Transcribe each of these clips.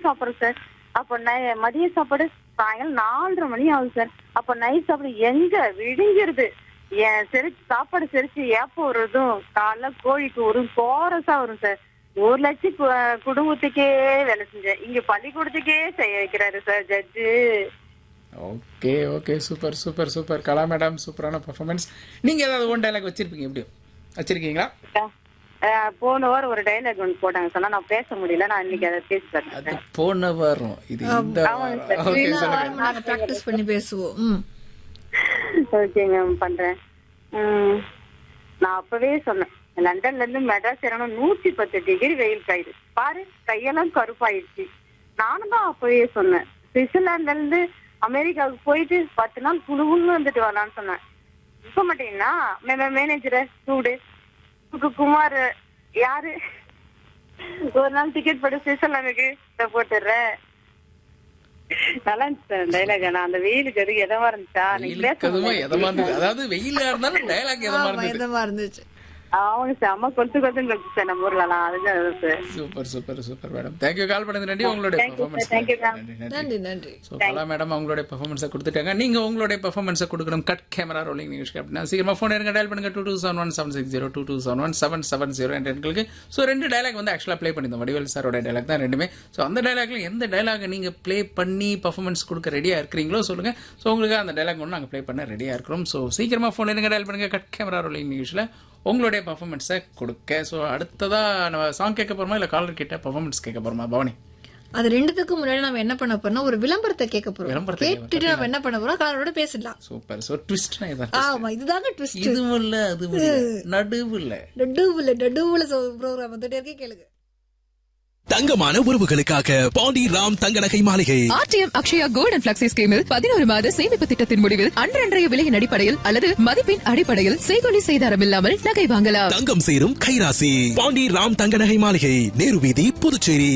சாப்பிடுறோம் சார் அப்ப நை- மதிய சாப்பாடு சாயங்காலம் நாலரை மணி ஆகுது சார் அப்ப நைட் சாப்பாடு எங்க விடிஞ்சிருது என் செரிச்சு சாப்பாடு செரிச்சு ஏப்ப வருதும் காலைல கோழிக்கு வரும் கோரஸா வரும் சார் ஒரு லட்சம் கு- குடும்பத்துக்கே வேலை செஞ்சேன் இங்க பள்ளிக்கூடத்துக்கே செய்ய வைக்கிறாரு sir judge okay okay super super super Kala madam சூப்பரான பர்ஃபார்மன்ஸ் நீங்க ஏதாவது ஒன் டைலாக் வச்சிருப்பீங்க எப்படியும் வச்சிருக்கீங்களா அஹ் போன வாரம் ஒரு டைலாக் ஒன்று போட்டாங்க சொன்னா நான் பேச முடியல நான் இன்னைக்கு அதை பேசி அது பார்த்தேன் போன வாரம் இது இந்த வாரம் ஓகே சொல்லுங்க ப்ராக்டிஸ் பண்ணி பேசுவோம் ம் ஓகேங்க பண்றேன் உம், நான் அப்பவே சொன்னேன் லண்டன்ல இருந்து மெட்ராஸ் இறங்கணும் நூத்தி பத்து டிகிரி வெயில் காயுது பாரு கையெல்லாம் கருப்பாயிடுச்சு நானும் தான் அப்பவே சொன்னேன் சுவிட்சர்லாந்துல இருந்து அமெரிக்காவுக்கு போயிட்டு பத்து நாள் குழுவுன்னு வந்துட்டு வரலான்னு சொன்னேன் இப்ப மாட்டீங்கன்னா மேனேஜரை கூடு கு- குமார் யாரு ஒரு நாள் டிக்கெட் போட்டு சுவிட்சர்லாந்துக்கு இதை போட்டுடுறேன் நல்லா இருந்துச்சு டைலாக் நான் அந்த வெயிலுக்கு எதுக்கு எதமா இருந்துச்சா நீங்க வெயிலுக்கு அதுமா எதமா இருந்தது அதாவது வெயிலா இருந்தாலும் டைலாக் எதமா ஆமா இருந்தது இதமா இருந்துச்சு அவங்க செம்ம கொத்து கொத்துன்னு கொத்து சார் நம்ம ஊர்லலாம் அதுதான் sir super super super madam thank you call பண்ணது நன்றி உங்களுடைய பெர்ஃபார்மன்ஸ் thank you, ma'am. நன்றி நன்றி நன்றி நன்றி ஸோ கலா மேடம் அவங்களுடைய பெர்ஃபார்மன்ஸை கொடுத்துட்டாங்க நீங்க உங்களுடைய பெர்ஃபார்மன்ஸை கொடுக்கணும் கட் கேமரா ரோலிங் நிகழ்ச்சி அப்படின்னா சீக்கிரமா ஃபோன் இருங்க டயல் பண்ணுங்க two two seven one seven six zero two two seven one seven seven zero என்ற எண்களுக்கு ஸோ ரெண்டு டைலாக் வந்து ஆக்சுவலாக ப்ளே பண்ணியிருந்தோம் வடிவேல் சாரோட டைலாக் தான் ரெண்டுமே ஸோ அந்த டைலாக்ல எந்த டைலாக் நீங்க ப்ளே பண்ணி பெர்ஃபார்மன்ஸ் கொடுக்க ரெடியா இருக்கிறீங்களோ சொல்லுங்க ஸோ உங்களுக்கு அந்த டைலாக் ஒன்று நாங்கள் ப்ளே பண்ண ரெடியா இருக்கிறோம் ஸோ சீக்கிரமா ஃபோன் இருங்க டயல் பண்ணுங்க கட் கேமரா ரோலிங் நிகழ்ச்சியில் உங்களுடைய பெர்ஃபார்மன்ஸை கொடுக்க ஸோ அடுத்ததா நம்ம சாங் கேட்க போறோமா இல்லை காலர் கிட்ட பெர்ஃபார்மன்ஸ் கேட்க போறோமா பவானி அது ரெண்டுத்துக்கும் முன்னாடி நம்ம என்ன பண்ண போறோம் ஒரு விளம்பரத்தை கேட்க போறோம் விளம்பரத்தை கேட்க கேட்டுட்டு நம்ம என்ன பண்ண போறோம் காலரோட பேசலாம் சூப்பர் ஸோ ட்விஸ்ட்னா இதான் ஆமா இதுதாங்க ட்விஸ்ட் இதுவும் இல்ல அதுவும் இல்ல நடுவுல நடுவுல நடுவுல ப்ரோக்ராம் வந்துட்டே இருக்கே கேளுங்க தங்கமான உறவுகளுக்காக பாண்டி ராம் தங்க நகை மாளிகை RTM Akshaya gold and flexi ஸ்கீமில் பதினோரு மாத சேமிப்பு திட்டத்தின் முடிவில் அன்றன்றைய விலையின் அடிப்படையில் அல்லது மதிப்பின் அடிப்படையில் செய்கொலி செய்தாரம் இல்லாமல் நகை வாங்கலாம் தங்கம் சேரும் கைராசி பாண்டி ராம் தங்க நகை மாளிகை நேரு வீதி புதுச்சேரி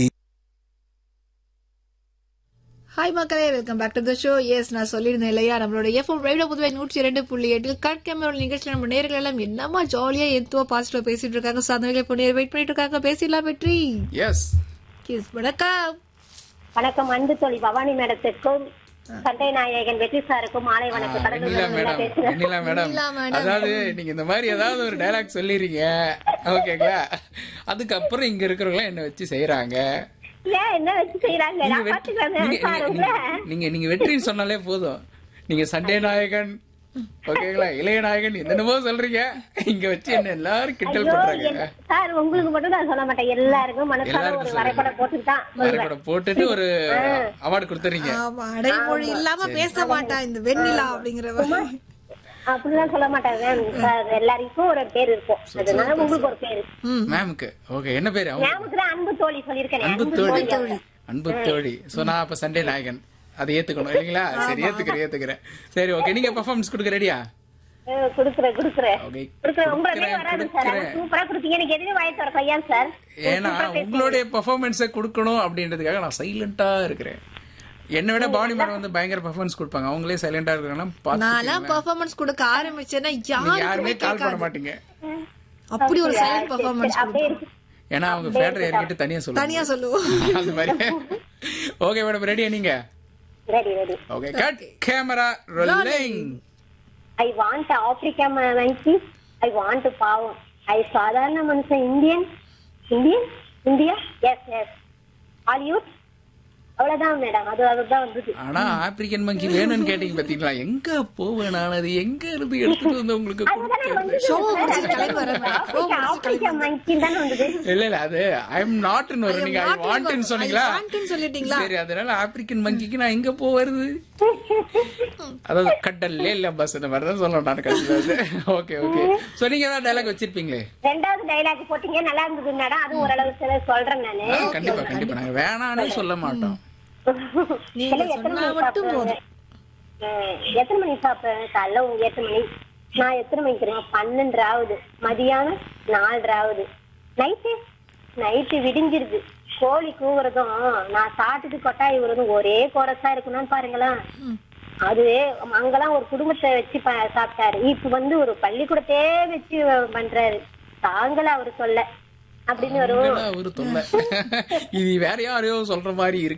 ஹாய் மக்களே welcome back to the show yes நான் சொல்லியிருந்தேன் இல்லையா நம்மளோட எஃப்எம் ரேடியோ புதுவை நூற்றி இரண்டு புள்ளி எட்டில் கட் கேமரா நிகழ்ச்சி நம்ம நேர்கள் எல்லாம் என்னமா ஜாலியா எத்துவா பாசிட்டிவா பேசிட்டு இருக்காங்க சாதனைகளை இப்போ நேர் வெயிட் பண்ணிட்டு இருக்காங்க பேசிடலாம் வெற்றி எஸ் கிஸ் வணக்கம் வணக்கம் அன்பு தோழி பவானி மேடத்திற்கும் சண்டை நாயகன் வெற்றி சாருக்கும் மாலை வணக்கம் Vennila madam Vennila madam Vennila madam. அதாவது நீங்க இந்த மாதிரி ஏதாவது ஒரு டைலாக் சொல்லிடுறீங்க ஓகேங்களா அதுக்கப்புறம் இங்க இருக்கிறவங்க என்ன வச்சு செய்யறாங்க ஏன் என்ன வச்சு செய்யறாங்க நீங்க நான் வெற்றி- பாத்துக்கிறேன் நீங்க- சார் நீங்க- உங்களை நீங்க- நீங்க நீங்க வெற்றின்னு சொன்னாலே போதும் நீங்க சண்டே நாயகன் ஓகேங்களா இளைய நாயகன் என்னென்னமோ சொல்றீங்க இங்க வச்சு என்ன எல்லாரும் கிண்டல் ஐயோ, பண்றாங்க என்ன- சார் உங்களுக்கு மட்டும் நான் சொல்ல மாட்டேன் எல்லாருக்கும் மனசார எல்லாருக்கும் ஒரு சொல்லுங்க. வரைபடம் போட்டுட்டு தான் சொல்லுவேன் வரைபடம் போட்டுட்டு ஒரு அவார்டு கொடுத்துறீங்க ஆமா அடைமொழி இல்லாம பேச மாட்டா இந்த வெண்ணிலா அப்படிங்கிறவ அப்படிலாம் சொல்ல மாட்டாங்க சார் எல்லாருக்கும் ஒரு பேர் இருக்கும் அதனால உங்களுக்கு ஒரு பேரு மேம்க்கு ஓகே என்ன பேரு அவங்க ஞாபகத்துல அன்பு தோழி சொல்லியிருக்கேன் அன்பு தோழி அன்பு தோழி சோ நான் அப்ப சண்டே நாயகன் அதை ஏத்துக்கணும் இல்லைங்களா சரி ஏத்துக்கிறேன் ஏத்துக்கிறேன் சரி ஓகே நீங்க பெர்ஃபார்மன்ஸ் கொடுக்க ரெடியா குடுக்குறேன் குடுக்குறேன் ஓகே குடுக்குறேன் உங்களே கொடுக்குறேன், வராது சார் கொடுக்குறேன். சூப்பரா கொடுத்தீங்க எனக்கு எதுவுமே வாய் தர கையான் சார் ஏன்னா உங்களுடைய பெர்ஃபார்மன்ஸை கொடுக்கணும் அப்படின்றதுக்காக நான் சைலண்டா இருக்கிறேன் என்னை விட பாடி மேடம் வந்து பயங்கர பெர்ஃபார்மன்ஸ் கொடுப்பாங்க அவங்களே சைலண்டா இருக்கிறாங்கன்னா நான்லாம் பார்த்து பெர்ஃபார்மன்ஸ் கொடுக்க ஆரம்பிச்சேன்னா நீங்க யாருக்குமே யாருமே கால் பண்ண கேட்காது மாட்டீங்க அப்படி ஒரு சைலண்ட் பெர்ஃபார்மன்ஸ் அப்படியே இருக்கு ஏன்னா அவங்க ஃபேட்டரை இறக்கிட்டு தனியா தனியா சொல்லுவாங்க சொல்லுவோம் அந்த மாதிரி ஓகே மேடம் ரெடியா நீங்க ready ready okay cut camera rolling I want Africa monkey I want பாவம் ஐ சாதாரண மனுஷன் Indian Indian India yes yes Hollywood அவ்வளவுதான் மேடம் அது அதுதான் வந்தது ஆனா ஆப்பிரிக்கன் மங்கி வேணும்னு கேட்டீங்க பாத்தீங்களா எங்க போவேன் நான் அது எங்க இருந்து எடுத்துட்டு வந்து உங்களுக்கு கொடுக்கிறது ஷோ முடிச்சு கிளம்பி வரேன் ஷோ ஆப்பிரிக்கா ஆப்பிரிக்கா மங்கி தானே வந்தது இல்ல இல்ல அது ஐ எம் நாட்னு வரும் நீங்க ஐ not ன்னு வாண்ட்னு வரும். சொன்னீங்களா I want ன்னு சொல்லிட்டீங்களா? சரி அதனால ஆப்பிரிக்கன் மங்கிக்கு நான் எங்க போவது அதாவது கடல்ல இல்ல பஸ் இந்த மாதிரி தான் சொல்லணும் நான் கடைசியில ஓகே ஓகே சோ நீங்க ஏதாவது டைலாக் வச்சிருப்பீங்களே ரெண்டாவது டைலாக் போட்டீங்க நல்லா இருந்தது மேடம் அது ஓரளவு சில சொல்றேன் நானு ஆ, கண்டிப்பா கண்டிப்பா நாங்க வேணானே சொல்ல மாட்டோம் நீங்க இல்ல, எத்தனை சொன்னா மணிக்கு மட்டும் சாப்பிடுவேன்? போதும் ம், எத்தனை மணிக்கு சாப்பிடுறேன் காலைல உங்க எத்தனை மணி நான் எத்தனை மணிக்கு தெரியுமா பன்னெண்டு ஆகுது மதியானம் நாலரை ஆகுது நைட்டு நைட்டு விடிஞ்சிருது கோழி கூவுறதும் நான் சாப்பிட்டுட்டு கொட்டாய் விடுறதும் ஒரே கோரஸா இருக்குன்னு பாருங்களேன் அதுவே அங்கெல்லாம் ஒரு குடும்பத்தை வச்சு ப- சாப்பிட்டாரு இப்ப வந்து ஒரு பள்ளிக்கூடத்தையே வச்சு பண்றாரு தாங்கள அவர் சொல்ல அப்படின்னு வரும் அவரு தொல்லை இது வேற யாரையோ சொல்ற மாதிரி இருக்கு